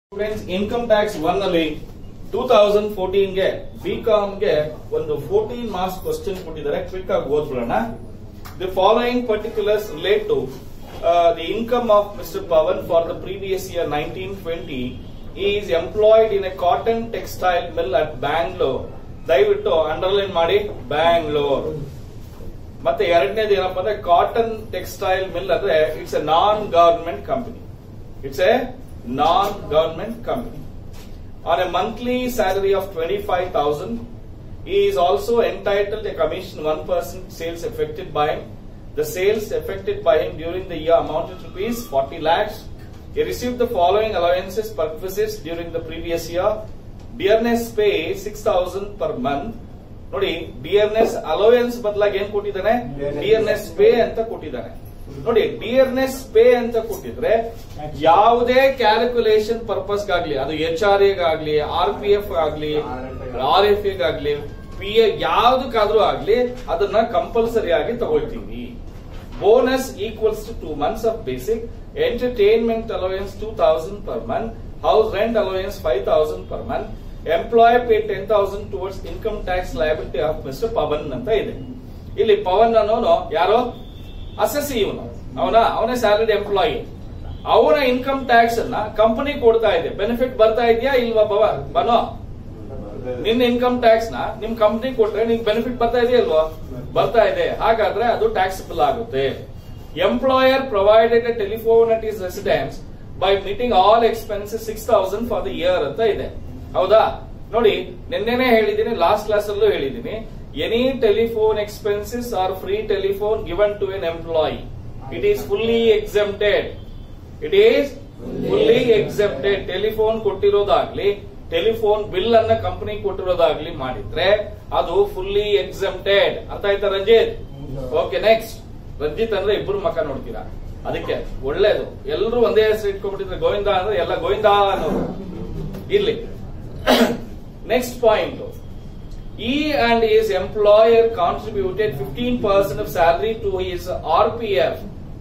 Students income tax one ಅಲ್ಲಿ two thousand fourteen ಗೆ B com ಗೆ ಒಂದು ಫೋರ್ಟೀನ್ ಮಾರ್ಕ್ಸ್ ಕ್ವಶನ್ ಕೊಟ್ಟಿದ್ದಾರೆ ಕ್ವಿಕ್ ಆಗಿ ಓದ್ಬಿಡೋಣ the following particulars relate to the income of mister Pavan for the previous year nineteen twenty is employed in a cotton textile mill at Bangalore ದಯವಿಟ್ಟು underline ಮಾಡಿ ಬ್ಯಾಂಗ್ಳೂರ್ ಮತ್ತೆ ಎರಡನೇದು ಏನಪ್ಪಾ ಅಂದ್ರೆ ಕಾಟನ್ ಟೆಕ್ಸ್ಟೈಲ್ ಮಿಲ್ ಅಂದ್ರೆ it's a non government company it's a non government company on a monthly salary of twenty five thousand he is also entitled a commission 1% sales affected by him. The sales affected by him during the year amounted to rupees 40 lakhs. He received the following allowances perquisites during the previous year. Dearness pay 6000 per month. ನೋಡಿ dearness allowance ಬದಲಾಗಿ ಏನ್ ಕೊಟ್ಟಿದ್ದಾನೆ dearness pay ಅಂತ ಕೊಟ್ಟಿದ್ದಾನೆ ನೋಡಿ dearness pay ಅಂತ ಕೊಟ್ಟಿದ್ರೆ ಯಾವುದೇ ಕ್ಯಾಲ್ಕುಲೇಷನ್ ಪರ್ಪಸ್ ಗಾಗ್ಲಿ ಅದು ಎಚ್ ಆರ್ ಎಗಾಗ್ಲಿ ಆರ್ ಪಿ ಎಫ್ ಆಗ್ಲಿ ಆರ್ ಎಫ್ ಎಗಾಗ್ಲಿ ಪಿ ಎ ಯಾವ್ದಕ್ಕಾದ್ರೂ ಆಗ್ಲಿ ಅದನ್ನ ಕಂಪಲ್ಸರಿ ಆಗಿ ತಗೊಳ್ತೀವಿ bonus equals to two months of basic entertainment allowance two thousand per month house rent allowance five thousand per month employer pay ten thousand towards income tax liability of mister Pavan ಅಂತ ಇದೆ ಇಲ್ಲಿ ಪವನ್ ಅನ್ನೋನು ಯಾರೋ assessee ಇವನು ಅವನ ಅವನೇ salary employee ಅವನ income tax ಅನ್ನ ಕಂಪನಿ ಕೊಡ್ತಾ ಇದೆ ಬೆನಿಫಿಟ್ ಬರ್ತಾ ಇದೆಯಾ ಇಲ್ವಾ ಬವ ಬನೋ ನಿನ್ನ ಇನ್ಕಮ್ ಟ್ಯಾಕ್ಸ್ ನ ನಿಮ್ ಕಂಪನಿ ಕೊಟ್ರೆ ನಿನ್ ಬೆನಿಫಿಟ್ ಬರ್ತಾ ಇದೆಯಾ ಇಲ್ವಾ ಬರ್ತಾ ಇದೆ ಹಾಗಾದ್ರೆ ಅದು ಟ್ಯಾಕ್ಸಬಲ್ ಆಗುತ್ತೆ employer provided a telephone at his residence by meeting all expenses six thousand for the year ಅಂತ ಇದೆ ಹೌದಾ ನೋಡಿ ನಿನ್ನೆನೆ ಹೇಳಿದೀನಿ ಲಾಸ್ಟ್ ಕ್ಲಾಸ್ ಅಲ್ಲೂ ಹೇಳಿದೀನಿ any telephone expenses or free telephone given to an employee it is fully exempted it is fully exempted telephone ಕೊಟ್ಟಿರೋದಾಗ್ಲಿ telephone bill ಅನ್ನ company ಕೊಟ್ಟಿರೋದಾಗ್ಲಿ ಮಾಡಿದ್ರೆ ಅದು ಫುಲ್ಲಿ ಎಕ್ಸೆಂಪ್ಟೆಡ್ ಅರ್ಥ ಆಯ್ತಾ ರಂಜಿತ್ ಓಕೆ ನೆಕ್ಸ್ಟ್ ರಂಜಿತ್ ಅಂದ್ರೆ ಇಬ್ರು ಮಕ ನೋಡ್ತೀರಾ ಅದಕ್ಕೆ ಒಳ್ಳೇದು ಎಲ್ಲರೂ ಒಂದೇ ಹೆಸರು ಇಟ್ಕೊಂಡ್ಬಿಟ್ಟಿದ್ರೆ ಗೋವಿಂದ ಅಂದ್ರೆ ಎಲ್ಲ ಗೋವಿಂದ ಅನ್ನೋರು ಇರ್ಲಿ next point he and his employer contributed 15% of salary to his RPF.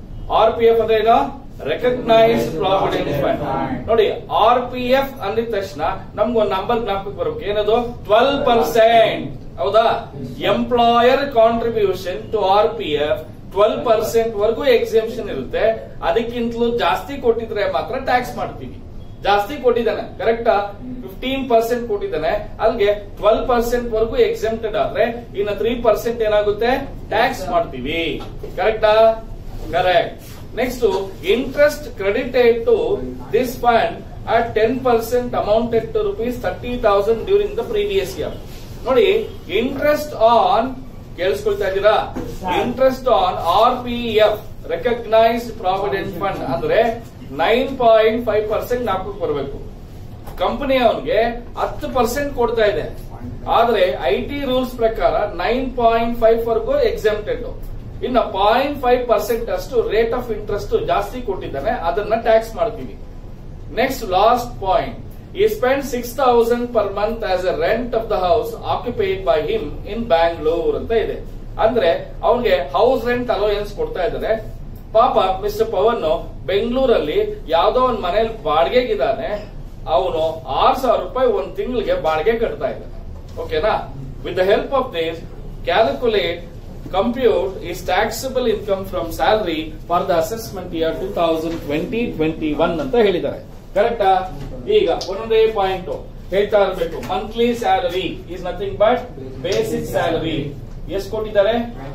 RPF ಅಂದ್ರೆ ಏನು ರೆಕಗ್ನೈಸ್ಡ್ ಪ್ರಾವಿಡೆಂಟ್ ಫಂಡ್ ನೋಡಿ ಆರ್ ಪಿ ಎಫ್ ಅಂದಿದ ತಕ್ಷಣ ನಮ್ಗೊಂದು ನಂಬರ್ ಜ್ಞಾಪಕ ಬರ್ಬೇಕು ಏನದು ಟ್ವೆಲ್ ಪರ್ಸೆಂಟ್ ಹೌದಾ employer contribution to R P F twelve percent ವರೆಗೂ ಎಕ್ಸಿಬಿಷನ್ ಇರುತ್ತೆ ಅದಕ್ಕಿಂತಲೂ ಜಾಸ್ತಿ ಕೊಟ್ಟಿದ್ರೆ ಮಾತ್ರ ಟ್ಯಾಕ್ಸ್ ಮಾಡ್ತೀವಿ ಜಾಸ್ತಿ ಕೊಟ್ಟಿದ್ದಾನೆ ಕರೆಕ್ಟಾ ಫಿಫ್ಟೀನ್ ಪರ್ಸೆಂಟ್ ಕೊಟ್ಟಿದ್ದಾನೆ ಅಲ್ಲಿಗೆ ಟ್ವೆಲ್ ಪರ್ಸೆಂಟ್ ವರೆಗೂ ಎಕ್ಸೆಂಪ್ಟೆಡ್ ಆದ್ರೆ ಇನ್ನು ತ್ರೀ ಪರ್ಸೆಂಟ್ ಏನಾಗುತ್ತೆ ಟ್ಯಾಕ್ಸ್ ಮಾಡ್ತೀವಿ ಕರೆಕ್ಟಾ correct next interest credited to this fund at ten percent amounted to rupees thirty thousand during the previous year ನೋಡಿ ಇಂಟ್ರೆಸ್ಟ್ ಆನ್ ಕೇಳಿಸ್ಕೊಳ್ತಾ ಇದ್ದೀರಾ interest on R P F recognised provident fund ಅಂದ್ರೆ nine point five percent ನಾಲ್ಕಕ್ಕೆ ಬರಬೇಕು company ಅವನಿಗೆ ಹತ್ತು percent ಕೊಡ್ತಾ ಇದೆ ಆದ್ರೆ ಐ ಟಿ ರೂಲ್ಸ್ ಪ್ರಕಾರ ನೈನ್ ಪಾಯಿಂಟ್ ಫೈವ್ ವರೆಗೂ ಎಕ್ಸೆಂಪ್ಟೆಡ್ ಇನ್ನು ಪಾಯಿಂಟ್ ಫೈವ್ ಪರ್ಸೆಂಟ್ ಅಷ್ಟು ರೇಟ್ ಆಫ್ ಇಂಟ್ರೆಸ್ಟ್ ಜಾಸ್ತಿ ಕೊಟ್ಟಿದ್ದಾನೆ ಅದನ್ನ ಟ್ಯಾಕ್ಸ್ ಮಾಡ್ತೀವಿ ನೆಕ್ಸ್ಟ್ ಲಾಸ್ಟ್ ಪಾಯಿಂಟ್ ಈ spend six thousand per month as a rent of the house occupied by him in Bangalore ಅಂತ ಇದೆ ಅಂದ್ರೆ ಅವನಿಗೆ ಹೌಸ್ ರೆಂಟ್ ಅಲೋಯನ್ಸ್ ಕೊಡ್ತಾ ಇದ್ದಾರೆ ಪಾಪ ಮಿಸ್ಟರ್ ಪವನ್ ಬೆಂಗಳೂರಲ್ಲಿ ಯಾವ್ದೋ ಒಂದ್ ಮನೇಲಿ ಬಾಡಿಗೆಗಿದ್ದಾನೆ ಅವನು ಆರ್ ಸಾವಿರ ರೂಪಾಯಿ ಒಂದ್ ತಿಂಗಳಿಗೆ ಬಾಡಿಗೆ ಕಟ್ತಾ ಇದ್ದಾನೆ ಓಕೆನಾ with the help of this calculate compute his taxable income from salary for the assessment year two thousand twenty twenty one ಅಂತ ಹೇಳಿದ್ದಾರೆ ಕರೆಕ್ಟಾ ಈಗ ಒಂದೊಂದೇ ಪಾಯಿಂಟ್ ಹೇಳ್ತಾ ಇರಬೇಕು monthly salary is nothing but basic salary ಎಷ್ಟು ಕೊಟ್ಟಿದ್ದಾರೆ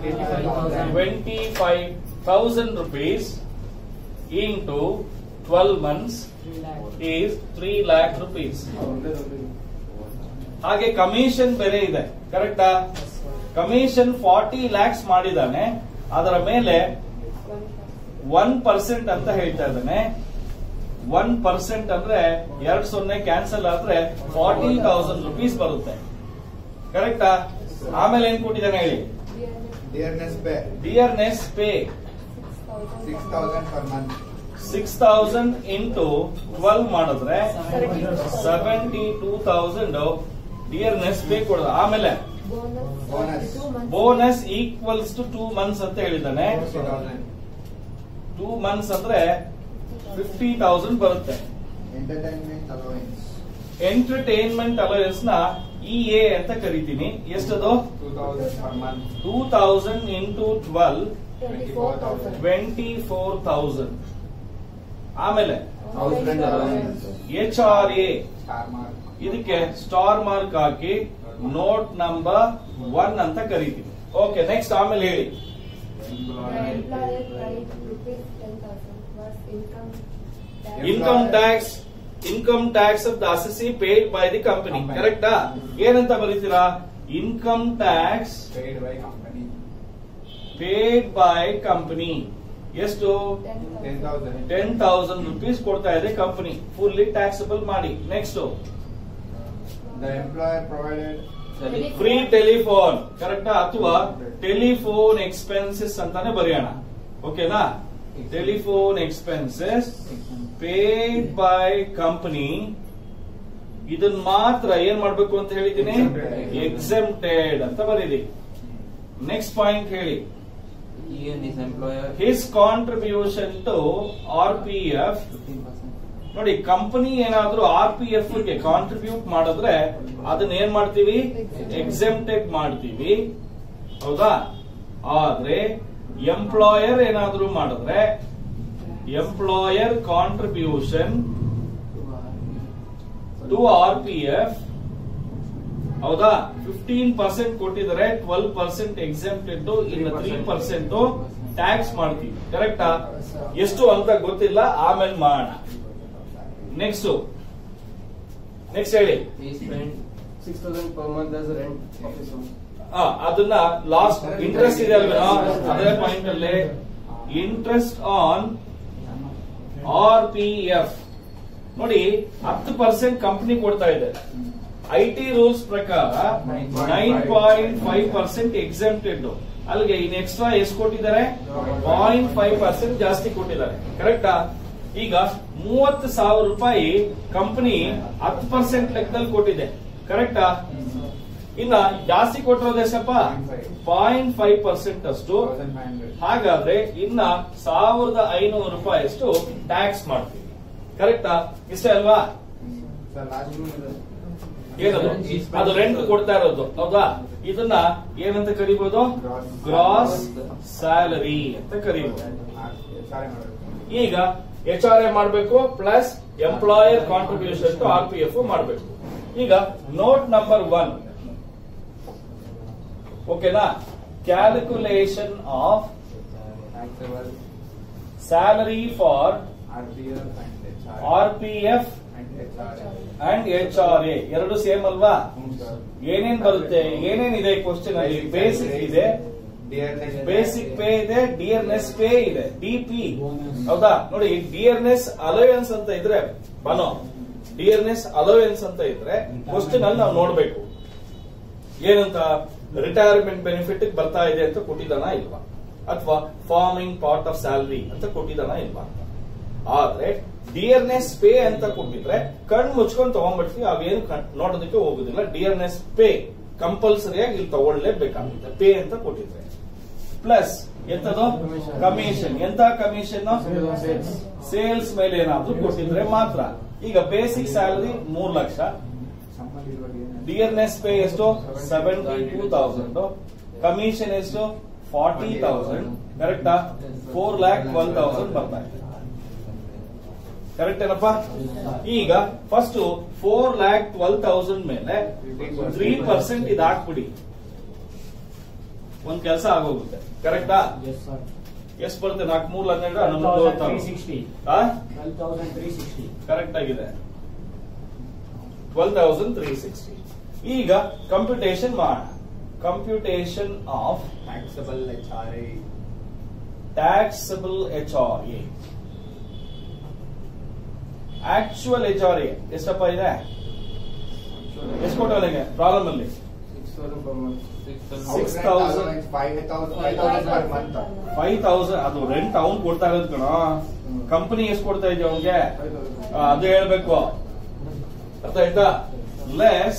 twenty five thousand rupees into 12 months is 3 lakh rupees. ಹಾಗೆ ಕಮಿಷನ್ ಬೇರೆ ಇದೆ ಕರೆಕ್ಟಾ ಕಮಿಷನ್ ಫಾರ್ಟಿ ಲ್ಯಾಕ್ಸ್ ಮಾಡಿದಾನೆ ಅದರ ಮೇಲೆ ಒನ್ ಪರ್ಸೆಂಟ್ ಅಂತ ಹೇಳ್ತಾ ಇದ್ದಾನೆ ಒನ್ ಪರ್ಸೆಂಟ್ ಅಂದ್ರೆ ಎರಡ್ ಸೊನ್ನೆ ಕ್ಯಾನ್ಸಲ್ ಆದ್ರೆ ಫಾರ್ಟಿ ತೌಸಂಡ್ ರುಪೀಸ್ ಬರುತ್ತೆ ಕರೆಕ್ಟಾ ಆಮೇಲೆ ಏನ್ ಕೊಟ್ಟಿದ್ದಾನೆ ಹೇಳಿ Dearness pay dearness pay six thousand per month. Six thousand into twelve ಮಾಡಿದ್ರೆ seventy two thousand dearness pay ಕೊಡೋದು ಆಮೇಲೆ Bonus. Bonus equals to two months ಅಂತ ಹೇಳಿದ್ದಾನೆ Fifty thousand. ಟೂ ಮಂತ್ಸ್ ಅಂದ್ರೆ ಫಿಫ್ಟಿ ತೌಸಂಡ್ ಬರುತ್ತೆ Entertainment allowance. ಎಂಟರ್ಟೈನ್ಮೆಂಟ್ ಅಲೋಯನ್ಸ್ ನ E A ಅಂತ ಕರಿತೀನಿ ಎಷ್ಟದು 2000 per month. Two thousand into twelve Twenty-four thousand. Twenty four thousand ಆಮೇಲೆ Thousand allowance. H R A Star mark. ಇದಕ್ಕೆ ಸ್ಟಾರ್ ಮಾರ್ಕ್ ಹಾಕಿ note number one ಅಂತ ಕರಿತೀವಿ ಓಕೆ ನೆಕ್ಸ್ಟ್ ಆಮೇಲೆ ಹೇಳಿ Employee. Employer paid rupees ten thousand was income tax. Income tax income tax of the assessee paid by the company Company. ಕರೆಕ್ಟಾ ಏನಂತ ಬರೀತೀರಾ income tax Paid by company. Paid by company ಎಷ್ಟು Ten thousand. Ten thousand rupees ಕೊಡ್ತಾ ಇದೆ company fully taxable ಮಾಡಿ next The employer provided free telephone ಕರೆಕ್ಟಾ ಅಥವಾ telephone expenses ಅಂತಾನೆ ಬರೆಯೋಣ ಓಕೆನಾ telephone expenses paid by company ಇದನ್ನ ಮಾತ್ರ ಏನ್ ಮಾಡ್ಬೇಕು ಅಂತ ಹೇಳಿದೀನಿ Exempted. ಎಕ್ಸೆಂಪ್ಟೆಡ್ ಅಂತ ಬರೀರಿ ನೆಕ್ಸ್ಟ್ ಪಾಯಿಂಟ್ ಹೇಳಿ Here this employer his contribution to R P F 15%. ನೋಡಿ ಕಂಪನಿ ಏನಾದ್ರೂ ಆರ್ ಪಿ ಎಫ್ ಗೆ ಕಾಂಟ್ರಿಬ್ಯೂಟ್ ಮಾಡಿದ್ರೆ ಅದನ್ನ ಏನ್ ಮಾಡ್ತೀವಿ ಎಕ್ಸೆಂಪ್ಟೆಡ್ ಮಾಡ್ತೀವಿ ಹೌದಾ ಆದ್ರೆ ಎಂಪ್ಲಾಯರ್ ಏನಾದ್ರೂ ಮಾಡಿದ್ರೆ employer contribution to R P F ಹೌದಾ ಫಿಫ್ಟೀನ್ ಪರ್ಸೆಂಟ್ ಕೊಟ್ಟಿದ್ದಾರೆ ಟ್ವೆಲ್ ಪರ್ಸೆಂಟ್ ಎಕ್ಸೆಂಪ್ಟೆಡ್ ಇನ್ನು ತ್ರೀ ಪರ್ಸೆಂಟ್ ಟ್ಯಾಕ್ಸ್ ಮಾಡ್ತೀವಿ ಕರೆಕ್ಟಾ ಎಷ್ಟು ಅಂತ ಗೊತ್ತಿಲ್ಲ ಆಮೇಲೆ ಮಾಡೋಣ ನೆಕ್ಸ್ಟ್ ನೆಕ್ಸ್ಟ್ ಹೇಳಿ He spent 6000 per month as rent of his home. ಆ, ಅದನ್ನ ಲಾಸ್ಟ್ ಇಂಟ್ರೆಸ್ಟ್ ಇದೆ ಅಲ್ವಾ ಅದೇ ಪಾಯಿಂಟ್ ಅಲ್ಲಿ interest on R P F ನೋಡಿ ಹತ್ತು ಪರ್ಸೆಂಟ್ ಕಂಪನಿ ಕೊಡ್ತಾ ಇದೆ ಐ ಟಿ ರೂಲ್ಸ್ ಪ್ರಕಾರ nine point five percent exempted ಅಲ್ಲಿಗೆ ಇನ್ ಎಕ್ಸ್ಟ್ರಾ ಎಷ್ಟು ಕೊಟ್ಟಿದ್ದಾರೆ ಪಾಯಿಂಟ್ ಫೈವ್ ಪರ್ಸೆಂಟ್ ಜಾಸ್ತಿ ಕೊಟ್ಟಿದ್ದಾರೆ ಕರೆಕ್ಟಾ ಈಗ ಮೂವತ್ತು ಸಾವಿರ ರೂಪಾಯಿ ಕಂಪನಿ ಹತ್ತು ಪರ್ಸೆಂಟ್ ಲೆಕ್ಕದಲ್ಲಿ ಕೊಟ್ಟಿದೆ ಕರೆಕ್ಟಾ ಇನ್ನ ಜಾಸ್ತಿ ಕೊಟ್ಟಿರೋದು ಎಷ್ಟಪ್ಪ ಪಾಯಿಂಟ್ ಫೈವ್ ಪರ್ಸೆಂಟ್ ಅಷ್ಟು thousand five hundred. ಹಾಗಾದ್ರೆ ಇನ್ನ ಸಾವಿರದ ಐನೂರು ರೂಪಾಯಿ ಅಷ್ಟು ಟ್ಯಾಕ್ಸ್ ಮಾಡ್ತೀವಿ ಕರೆಕ್ಟಾ ಇಷ್ಟೇ ಅಲ್ವಾ Sir, last one. ಏನದು ಅದು ರೆಂಟ್ ಕೊಡ್ತಾ ಇರೋದು ಹೌದಾ ಇದನ್ನ ಏನಂತ ಕರಿಬಹುದು Gross. ಗ್ರಾಸ್ ಸ್ಯಾಲರಿ ಅಂತ ಕರಿಬಹುದು Ah, Sorry, madam. ಈಗ ಎಚ್ ಆರ್ ಎ ಮಾಡಬೇಕು plus employer contribution to R P F ಮಾಡಬೇಕು ಈಗ ನೋಟ್ ನಂಬರ್ ಒನ್ ಓಕೆನಾ calculation of Taxable, salary for RPF and HR. R P F And HR. And H R A ಎರಡು same ಅಲ್ವಾ ಹ್ಮ್, sir. ಏನೇನ್ ಬರುತ್ತೆ ಏನೇನಿದೆ ಕ್ವಶನ್ ಅಲ್ಲಿ ಬೇಸಿಕ್ ಇದೆ Dearness. ಬೇಸಿಕ್ ಪೇ ಇದೆ ಡಿಯರ್ನೆಸ್ ಪೇ ಇದೆ ಡಿಪಿ ಹೌದಾ ನೋಡಿ ಡಿಯರ್ನೆಸ್ ಅಲೋಯನ್ಸ್ ಅಂತ ಇದ್ರೆ ಬನೋ ಡಿಯರ್ನೆಸ್ ಅಲೋಯನ್ಸ್ ಅಂತ ಇದ್ರೆ ಕ್ವಶನ್ ಅಲ್ಲಿ ನಾವು ನೋಡ್ಬೇಕು ಏನಂತ ರಿಟೈರ್ಮೆಂಟ್ ಬೆನಿಫಿಟ್ ಬರ್ತಾ ಇದೆ ಅಂತ ಕೊಟ್ಟಿದಾನ ಇಲ್ವಾ ಅಥವಾ ಫಾರ್ಮಿಂಗ್ ಪಾರ್ಟ್ ಆಫ್ ಸ್ಯಾಲರಿ ಅಂತ ಕೊಟ್ಟಿದಾನ ಇಲ್ವಾ ಅಂತ ಆದ್ರೆ ಡಿಯರ್ನೆಸ್ ಪೇ ಅಂತ ಕೊಟ್ಟಿದ್ರೆ ಕಣ್ ಮುಚ್ಕೊಂಡು ತಗೊಂಡ್ಬಿಡ್ತೀವಿ ಅವೇನು ಕಣ್- ನೋಡೋದಕ್ಕೆ ಹೋಗುದಿಲ್ಲ ಡಿಯರ್ನೆಸ್ ಪೇ ಕಂಪಲ್ಸರಿಯಾಗಿ ಇಲ್ಲಿ ತಗೊಳ್ಳೇಬೇಕಾಗುತ್ತೆ ಪೇ ಅಂತ ಕೊಟ್ಟಿದ್ರೆ ಪ್ಲಸ್ ಎಂತದು ಕಮಿಷನ್ ಎಂತ ಕಮಿಷನ್ Sales. ಸೇಲ್ಸ್ ಮೇಲೆ ಏನಾದ್ರೂ ಕೊಟ್ಟಿದ್ರೆ ಮಾತ್ರ ಈಗ ಬೇಸಿಕ್ ಸ್ಯಾಲರಿ ಮೂರ್ ಲಕ್ಷ ಸಂಬಂಧ ಇರುವಾಗ ಏನು? ಡಿಯರ್ನೆಸ್ ಪೇ ಎಷ್ಟು ಸೆವೆಂಟಿ ಟೂ ತೌಸಂಡ್ ಕಮಿಷನ್ ಎಷ್ಟು ಫಾರ್ಟಿ ತೌಸಂಡ್ ಕರೆಕ್ಟಾ ಫೋರ್ ಲ್ಯಾಕ್ ಒನ್ ತೌಸಂಡ್ ಬರ್ತಾ ಇದೆ ಕರೆಕ್ಟ್ ಏನಪ್ಪ ಈಗ first four lakh twelve thousand ಮೇಲೆ ತ್ರೀ ಪರ್ಸೆಂಟ್ ಇದು ಹಾಕ್ಬಿಡಿ ಒಂದ್ ಕೆಲಸ ಆಗೋಗುತ್ತೆ ಕರೆಕ್ಟಾ Yes, sir. ಎಷ್ಟು ಬರುತ್ತೆ ನಾಲ್ಕು ಮೂರು ಹನ್ನೆರಡು ಹನ್ನೊಂದು ಮೂವತ್ತಾರು 360. ಆ? 12,360. ಕರೆಕ್ಟ್ ಆಗಿದೆ ಟ್ವೆಲ್ ತೌಸಂಡ್ ತ್ರೀ ಸಿಕ್ಸ್ಟಿ ಈಗ ಕಂಪ್ಯೂಟೇಷನ್ ಮಾಡೋಣ computation of Taxable HRA. Taxable H R A actual H R A ಎಷ್ಟಪ್ಪ ಇದೆ ಎಷ್ಟು ಕೊಟ್ಟವನಿಗೆ ಪ್ರಾಬ್ಲಮ್ ಅಲ್ಲಿ 6000 per month. 6000. Six Outright thousand. allowance, Five thousand, five thousand per month. Five thousand ಅದು rent ಅವ್ನ್ ಕೊಡ್ತಾ ಇರೋದು ಕಣ ಕಂಪನಿ ಎಷ್ಟು ಕೊಡ್ತಾ ಇದೆಯಾ ಅವನ್ಗೆ 5000. ಅದು ಹೇಳ್ಬೇಕು ಅರ್ಥ ಆಯ್ತಾ less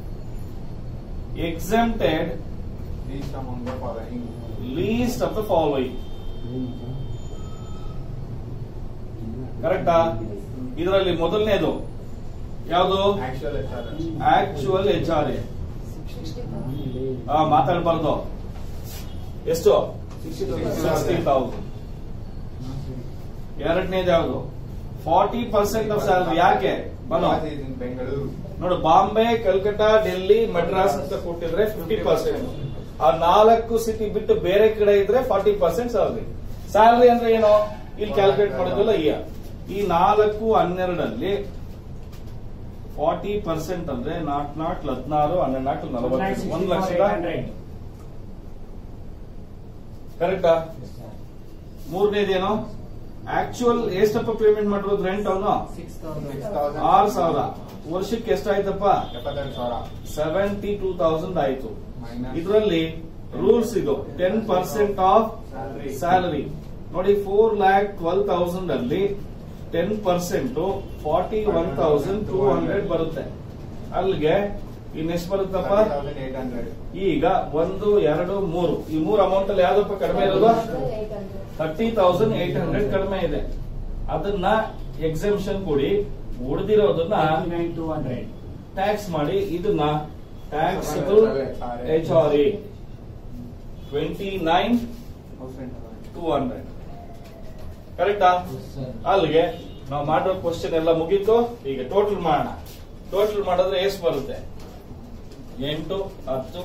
exempted Least among the following. Least of the following ಕರೆಕ್ಟಾ ಇದರಲ್ಲಿ ಮೊದಲನೇದು ಯಾವುದು actual H R actual H R A sixty thousand ಮಾತಾಡಬಾರ್ದು ಎಷ್ಟು ಸಿಕ್ಸ್ಟಿ ಸಿಕ್ಸ್ಟಿ ತೌಸಂಡ್ ಎರಡನೇದು ಯಾವುದು ಫಾರ್ಟಿ ಪರ್ಸೆಂಟ್ ಆಫ್ ಸ್ಯಾಲರಿ ಯಾಕೆ ಬನೋ ಬೆಂಗಳೂರು ನೋಡು ಬಾಂಬೆ ಕಲ್ಕತ್ತಾ ಡೆಲ್ಲಿ ಮಡ್ರಾಸ್ ಅಂತ ಕೊಟ್ಟಿದ್ರೆ ಫಿಫ್ಟಿ ಪರ್ಸೆಂಟ್ ಆ ನಾಲ್ಕು ಸಿಟಿ ಬಿಟ್ಟು ಬೇರೆ ಕಡೆ ಇದ್ರೆ ಫಾರ್ಟಿ ಪರ್ಸೆಂಟ್ ಸ್ಯಾಲರಿ ಸ್ಯಾಲರಿ ಅಂದ್ರೆ ಏನು ಇಲ್ಲಿ ಕ್ಯಾಲ್ಕುಲೇಟ್ ಮಾಡೋದಿಲ್ಲ ಇಯರ್ ಈ ನಾಲ್ಕು ಹನ್ನೆರಡಲ್ಲಿ ಫಾರ್ಟಿ ಪರ್ಸೆಂಟ್ ಅಂದ್ರೆ ನಾಲ್ಕು ನಾಲ್ಕು ಹದಿನಾರು ಹನ್ನೆರಡು ನಾಲ್ಕು ನಲವತ್ತು ಒಂದು ಲಕ್ಷದ ಕರೆಕ್ಟಾ ಮೂರನೇದೇನು ಆಕ್ಚುಯಲ್ ಎಷ್ಟಪ್ಪ ಪೇಮೆಂಟ್ ಮಾಡಿರೋದು ರೆಂಟ್ ಅವನು Six ಸಿಕ್ಸ್ thousand. ತೌಸಂಡ್ ಆರು ಸಾವಿರ ವರ್ಷಕ್ಕೆ ಎಷ್ಟಾಯ್ತಪ್ಪ ಎಪ್ಪತ್ತೆರಡು ಸಾವಿರ ಸೆವೆಂಟಿ ಟೂ ತೌಸಂಡ್ ಆಯ್ತು Minus. ಇದರಲ್ಲಿ ರೂಲ್ಸ್ ಇದು ten percent of Salary. Salary ನೋಡಿ ಫೋರ್ ಲ್ಯಾಕ್ ಟ್ವೆಲ್ ತೌಸಂಡ್ ಅಲ್ಲಿ ten percent forty one thousand two hundred ಬರುತ್ತೆ ಅಲ್ಲಿಗೆ ಇನ್ನೆಷ್ಟು ಬರುತ್ತಪ್ಪ ಏಟ್ ಹಂಡ್ರೆಡ್ ಈಗ ಒಂದು ಎರಡು ಮೂರು ಈ ಮೂರು ಅಮೌಂಟ್ ಅಲ್ಲಿ ಯಾವ್ದಪ್ಪ ಕಡಿಮೆ ಇರೋದು eight hundred thirty thousand eight hundred ಕಡಿಮೆ ಇದೆ ಅದನ್ನ ಎಕ್ಸೆಂಪ್ಷನ್ ಕೊಡಿ ಉಳಿದಿರೋದನ್ನ Nine two hundred. ಟ್ಯಾಕ್ಸ್ ಮಾಡಿ ಇದನ್ನ tax H R A twenty nine two hundred ಕರೆಕ್ಟಾ Yes, sir. ಅಲ್ಲಿಗೆ ನಾವು ಮಾಡೋ ಕ್ವಶನ್ ಎಲ್ಲ ಮುಗೀತು ಈಗ ಟೋಟಲ್ ಮಾಡೋಣ ಟೋಟಲ್ ಮಾಡಿದ್ರೆ ಎಷ್ಟು ಬರುತ್ತೆ ಎಂಟು ಹತ್ತು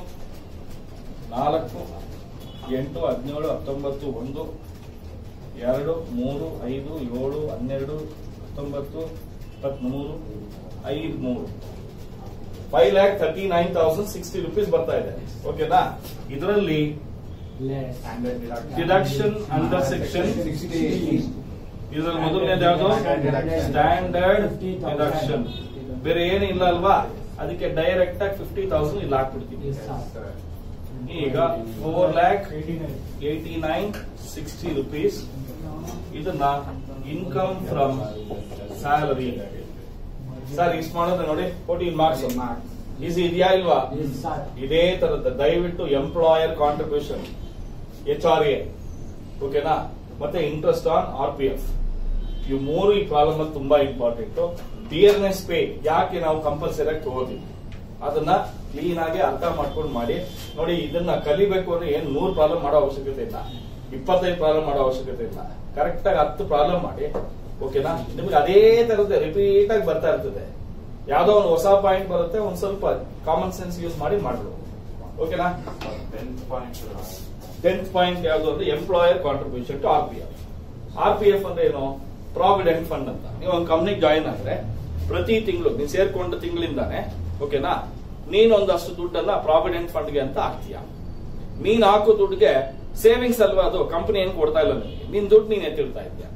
ನಾಲ್ಕು ಎಂಟು ಹದಿನೇಳು ಹತ್ತೊಂಬತ್ತು ಒಂದು ಎರಡು ಮೂರು ಐದು ಏಳು ಹನ್ನೆರಡು ಹತ್ತೊಂಬತ್ತು ಇಪ್ಪತ್ಮೂರು ಐದು ಮೂರು five lakh thirty nine thousand sixty rupees ಬರ್ತಾ ಇದೆ ಓಕೆನಾ ಇದರಲ್ಲಿ Less. Hundred deduction under section sixty ಇದ್ರಲ್ಲಿ ಮೊದಲನೇದು ಯಾವುದು ಸ್ಟ್ಯಾಂಡರ್ಡ್ ಡಿಡಕ್ಷನ್ ಬೇರೆ ಏನು ಇಲ್ಲ ಅಲ್ವಾ ಅದಕ್ಕೆ ಡೈರೆಕ್ಟ್ ಆಗಿ ಫಿಫ್ಟಿ ತೌಸಂಡ್ ಇಲ್ಲಿ ಹಾಕ್ಬಿಡ್ತೀನಿ Yes, sir. ಈಗ four lakh Eighty-nine. Eighty nine sixty rupees ಇದನ್ನ ಇನ್ಕಮ್ ಫ್ರಮ್ ಸ್ಯಾಲರಿ ಸರ್ ಇಷ್ಟು ಮಾಡೋದು ನೋಡಿ ಫೋರ್ಟೀನ್ ಮಾರ್ಕ್ಸ್ ಈಸಿ ಇದೆಯಾ ಇಲ್ವಾ Yes, sir. ಇದೇ ತರದ ದಯವಿಟ್ಟು employer contribution H R A ಓಕೆನಾ ಮತ್ತೆ interest on R P F ಇವು ಮೂರು ಈ ಪ್ರಾಬ್ಲಮ್ ಅಲ್ಲಿ ತುಂಬಾ ಇಂಪಾರ್ಟೆಂಟ್ ಡಿಯರ್ನೆಸ್ ಪೇ ಯಾಕೆ ನಾವು ಕಂಪಲ್ಸರಿ ಆಗಿ ತಗೋತೀವಿ ಅದನ್ನ ಕ್ಲೀನ್ ಆಗಿ ಅರ್ಥ ಮಾಡ್ಕೊಂಡು ಮಾಡಿ ನೋಡಿ ಇದನ್ನ ಕಲಿಬೇಕು ಅಂದ್ರೆ ಏನ್ ನೂರ್ ಪ್ರಾಬ್ಲಮ್ ಮಾಡೋ ಅವಶ್ಯಕತೆ ಇಲ್ಲ ಇಪ್ಪತ್ತೈದು ಪ್ರಾಬ್ಲಮ್ ಮಾಡೋ ಅವಶ್ಯಕತೆ ಇಲ್ಲ ಕರೆಕ್ಟ್ ಆಗಿ ಹತ್ತು ಪ್ರಾಬ್ಲಮ್ ಮಾಡಿ ಓಕೆನಾ ನಿಮ್ಗೆ ಅದೇ ತರದ ರಿಪೀಟ್ ಆಗಿ ಬರ್ತಾ ಇರ್ತದೆ ಯಾವ್ದೋ ಒಂದು ಹೊಸ ಪಾಯಿಂಟ್ ಬರುತ್ತೆ ಒಂದ್ ಸ್ವಲ್ಪ ಕಾಮನ್ ಸೆನ್ಸ್ ಯೂಸ್ ಮಾಡಿ ಮಾಡ್ಬೋದು ಓಕೆನಾ ಟೆಂತ್ ಪಾಯಿಂಟ್ ಟೆಂತ್ ಪಾಯಿಂಟ್ ಯಾವುದು ಅಂದ್ರೆ employer contribution to R P F R P F ಅಂದ್ರೆ ಏನು ಪ್ರಾವಿಡೆಂಟ್ ಫಂಡ್ ಅಂತ ನೀವು ಒಂದು ಕಂಪ್ನಿಗೆ ಜಾಯಿನ್ ಆದ್ರೆ ಪ್ರತಿ ತಿಂಗಳು ನೀನು ಸೇರ್ಕೊಂಡ ತಿಂಗಳಿಂದಾನೆ ಓಕೆನಾ ನೀನ್ ಒಂದಷ್ಟು ದುಡ್ಡನ್ನ ಪ್ರಾವಿಡೆಂಟ್ ಫಂಡ್ಗೆ ಅಂತ ಹಾಕ್ತೀಯ ನೀನ್ ಹಾಕೋ ದುಡ್ಡಿಗೆ ಸೇವಿಂಗ್ಸ್ ಅಲ್ವಾ ಅದು ಕಂಪನಿ ಏನು ಕೊಡ್ತಾ ಇಲ್ಲ ನಿನ್ಗೆ ನಿನ್ ದುಡ್ಡು ನೀನ್ ಎತ್ತಿಡ್ತಾ ಇದ್ಯಾ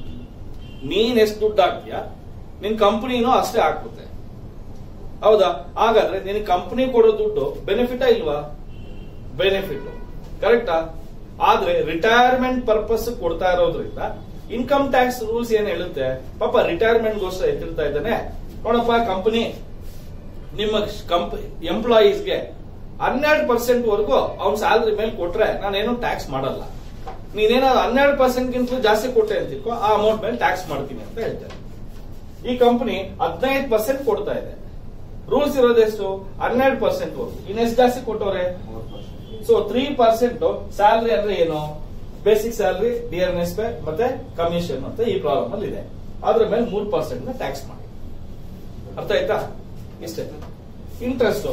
ನೀನ್ ಎಷ್ಟು ದುಡ್ಡು ಹಾಕ್ತೀಯ ನಿನ್ ಕಂಪನಿನೂ ಅಷ್ಟೇ ಹಾಕುತ್ತೆ ಹೌದಾ ಹಾಗಾದ್ರೆ ನಿನ್ ಕಂಪನಿ ಕೊಡೋ ದುಡ್ಡು ಬೆನಿಫಿಟಾ ಇಲ್ವಾ ಬೆನಿಫಿಟ್ ಕರೆಕ್ಟಾ ಆದ್ರೆ ರಿಟೈರ್ಮೆಂಟ್ ಪರ್ಪಸ್ ಕೊಡ್ತಾ ಇರೋದ್ರಿಂದ ಇನ್ಕಮ್ ಟ್ಯಾಕ್ಸ್ ರೂಲ್ಸ್ ಏನ್ ಹೇಳುತ್ತೆ ಪಾಪ ರಿಟೈರ್ಮೆಂಟ್ ಗೋಸ್ಕರ ಎತ್ತಿರ್ತಾ ಇದ್ದಾನೆ ನೋಡಪ್ಪ ಕಂಪನಿ ನಿಮ್ಮ ಕಂಪ್ ಎಂಪ್ಲಾಯೀಸ್ಗೆ ಹನ್ನೆರಡು ಪರ್ಸೆಂಟ್ ವರೆಗೂ ಅವ್ನ ಸ್ಯಾಲರಿ ಮೇಲೆ ಕೊಟ್ರೆ ನಾನೇನು ಟ್ಯಾಕ್ಸ್ ಮಾಡಲ್ಲ ನೀನೇನಾದ್ರು ಹನ್ನೆರಡು ಪರ್ಸೆಂಟ್ ಗಿಂತಲೂ ಜಾಸ್ತಿ ಕೊಟ್ಟೆ ಅಂತಿಕೋ ಆ ಅಮೌಂಟ್ ಮೇಲೆ ಟ್ಯಾಕ್ಸ್ ಮಾಡ್ತೀನಿ ಅಂತ ಹೇಳ್ತಾರೆ ಈ ಕಂಪನಿ ಹದಿನೈದು ಪರ್ಸೆಂಟ್ ಕೊಡ್ತಾ ಇದೆ ರೂಲ್ಸ್ ಇರೋದೆಷ್ಟು ಹನ್ನೆರಡು ಪರ್ಸೆಂಟ್ ವರೆಗೂ ಇನ್ನೆಷ್ಟು ಜಾಸ್ತಿ ಕೊಟ್ಟವ್ರೆ ಮೂರು percent so three percent salary ಅಂದ್ರೆ ಏನು ಬೇಸಿಕ್ ಸ್ಯಾಲರಿ ಡಿಯರ್ನೆಸ್ ಪೇ ಮತ್ತೆ ಕಮಿಷನ್ ಅಂತ ಈ ಪ್ರಾಬ್ಲಮ್ ಅಲ್ಲಿ ಇದೆ ಅದ್ರ ಮೇಲೆ ಮೂರ್ ಪರ್ಸೆಂಟ್ ಟ್ಯಾಕ್ಸ್ ಮಾಡಿ ಅರ್ಥ ಆಯ್ತಾ ಇಷ್ಟೇ ಇಂಟ್ರೆಸ್ಟ್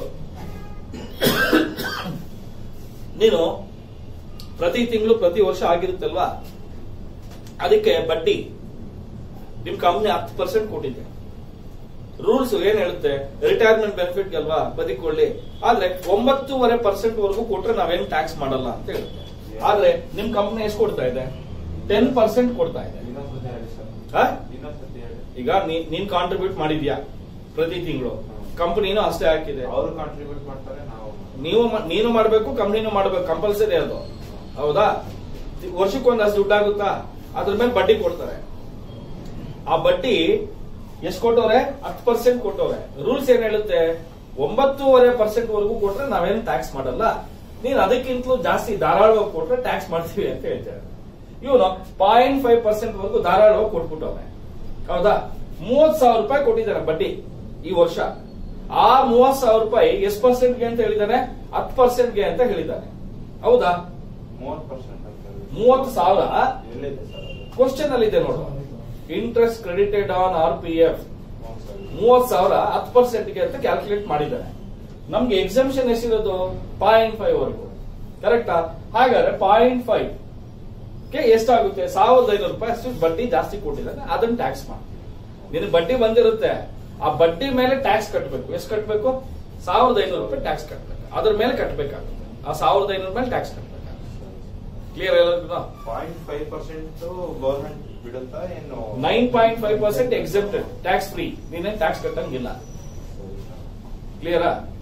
ನೀನು ಪ್ರತಿ ತಿಂಗಳು ಪ್ರತಿ ವರ್ಷ ಆಗಿರುತ್ತಲ್ವಾ ಅದಕ್ಕೆ ಬಡ್ಡಿ ನಿಮ್ ಕಂಪ್ನಿ ಹತ್ತು ಪರ್ಸೆಂಟ್ ಕೊಟ್ಟಿದೆ ರೂಲ್ಸ್ ಏನ್ ಹೇಳುತ್ತೆ ರಿಟೈರ್ಮೆಂಟ್ ಬೆನಿಫಿಟ್ ಅಲ್ವಾ ಬದುಕೊಳ್ಳಿ ಆದ್ರೆ ಒಂಬತ್ತೂವರೆ ಪರ್ಸೆಂಟ್ ವರೆಗೂ ಕೊಟ್ರೆ ನಾವೇನ್ ಟ್ಯಾಕ್ಸ್ ಮಾಡಲ್ಲ ಅಂತ ಹೇಳುತ್ತೆ ಆದ್ರೆ ನಿಮ್ ಕಂಪ್ನಿ ಎಷ್ಟು ಕೊಡ್ತಾ ಇದೆ ಟೆನ್ ಪರ್ಸೆಂಟ್ ಕೊಡ್ತಾ ಇದೆ ಇನ್ನೊಂದ್ಸತಿ ಹೇಳಿ ಸರ್ ಹಾ? ಇನ್ನೊಂದ್ಸತಿ ಹೇಳಿ ಈಗ ನೀ- ನೀನ್ ಕಾಂಟ್ರಿಬ್ಯೂಟ್ ಮಾಡಿದ್ಯಾ ಪ್ರತಿ ತಿಂಗಳು ಕಂಪನಿನೂ ಅಷ್ಟೇ ಹಾಕಿದೆ ಅವರು ಕಾಂಟ್ರಿಬ್ಯೂಟ್ ಮಾಡ್ತಾರೆ ನಾವು ನೀವು ಮ- ನೀನು ಮಾಡ್ಬೇಕು ಕಂಪ್ನಿನೂ ಮಾಡ್ಬೇಕು ಕಂಪಲ್ಸರಿ ಅದು ಹೌದಾ ವರ್ಷಕ್ಕೊಂದಷ್ಟು ದುಡ್ಡಾಗುತ್ತಾ ಅದ್ರ ಮೇಲೆ ಬಡ್ಡಿ ಕೊಡ್ತಾರೆ ಆ ಬಡ್ಡಿ ಎಷ್ಟು ಕೊಟ್ಟವ್ರೆ ಹತ್ತು ಪರ್ಸೆಂಟ್ ಕೊಟ್ಟವ್ರೆ ರೂಲ್ಸ್ ಏನ್ ಹೇಳುತ್ತೆ ಒಂಬತ್ತೂವರೆ ಪರ್ಸೆಂಟ್ ವರೆಗೂ ಕೊಟ್ರೆ ನಾವೇನು ಟ್ಯಾಕ್ಸ್ ಮಾಡಲ್ಲ ನೀನ್ ಅದಕ್ಕಿಂತಲೂ ಜಾಸ್ತಿ ಧಾರಾಳವಾಗಿ ಕೊಟ್ರೆ ಟ್ಯಾಕ್ಸ್ ಮಾಡ್ತೀವಿ ಅಂತ ಹೇಳ್ತಾರೆ ಇವನು ಪಾಯಿಂಟ್ ಫೈವ್ ಪರ್ಸೆಂಟ್ ವರೆಗೂ ಧಾರಾಳವಾಗಿ ಕೊಟ್ಬಿಟ್ಟವ್ರೆ ಹೌದಾ ಮೂವತ್ ಸಾವಿರ ರೂಪಾಯಿ ಕೊಟ್ಟಿದ್ದಾನೆ ಬಡ್ಡಿ ಈ ವರ್ಷ ಆ ಮೂವತ್ ಸಾವಿರ ರೂಪಾಯಿ ಎಷ್ಟು ಪರ್ಸೆಂಟ್ಗೆ ಅಂತ ಹೇಳಿದಾನೆ ಹತ್ತು ಪರ್ಸೆಂಟ್ಗೆ ಅಂತ ಹೇಳಿದ್ದಾನೆ ಹೌದಾ ಮೂವತ್ತು ಪರ್ಸೆಂಟ್ ಅಂತ ಹೇಳಿ. ಮೂವತ್ತು ಸಾವಿರ ಎಲ್ಲಿದೆ ಸರ್ ಅದು ಕ್ವಶನ್ ಅಲ್ಲಿ ಇದೆ ನೋಡು interest credited on R P F ಹ್ಞೂ ಸರ್ ಮೂವತ್ ಸಾವಿರ ಹತ್ತು ಪರ್ಸೆಂಟ್ಗೆ ಅಂತ ಕ್ಯಾಲ್ಕುಲೇಟ್ ಮಾಡಿದ್ದಾನೆ ನಮ್ಗೆ ಎಕ್ಸಾಮಿಷನ್ ಎಷ್ಟಿರೋದು ಪಾಯಿಂಟ್ ಫೈವ್ ವರೆಗೂ ಕರೆಕ್ಟಾ ಹಾಗಾದ್ರೆ ಪಾಯಿಂಟ್ ಫೈವ್ ಗೆ ಎಷ್ಟಾಗುತ್ತೆ ಸಾವಿರದ ಐನೂರು ರೂಪಾಯಿ ಅಷ್ಟು ಬಡ್ಡಿ ಜಾಸ್ತಿ ಕೊಟ್ಟಿದ್ದಾನೆ ಅದನ್ನ ಟ್ಯಾಕ್ಸ್ ಮಾಡಿ ನಿನ್ ಬಡ್ಡಿ ಬಂದಿರುತ್ತೆ ಆ ಬಡ್ಡಿ ಮೇಲೆ ಟ್ಯಾಕ್ಸ್ ಕಟ್ಟಬೇಕು ಎಷ್ಟು ಕಟ್ಟಬೇಕು ಸಾವಿರದ ಐನೂರು ರೂಪಾಯಿ ಟ್ಯಾಕ್ಸ್ ಕಟ್ಟಬೇಕು ಅದ್ರ ಮೇಲೆ ಕಟ್ಟಬೇಕಾಗುತ್ತೆ ಆ ಸಾವಿರದ ಐನೂರು ಮೇಲೆ ಟ್ಯಾಕ್ಸ್ ಕಟ್ಟಬೇಕಾಗುತ್ತೆ ಕ್ಲಿಯರ್ ಎಲ್ಲ ಪಾಯಿಂಟ್ ಫೈವ್ ಪರ್ಸೆಂಟ್ ಗೌರ್ಮೆಂಟ್ ಬಿಡುತ್ತಾ ಏನು nine point five percent exempted tax free ನೀನೇನ್ ಟ್ಯಾಕ್ಸ್ ಕಟ್ಟಂಗಿಲ್ಲ ಸರಿ ಸರ್ ಕ್ಲಿಯರಾ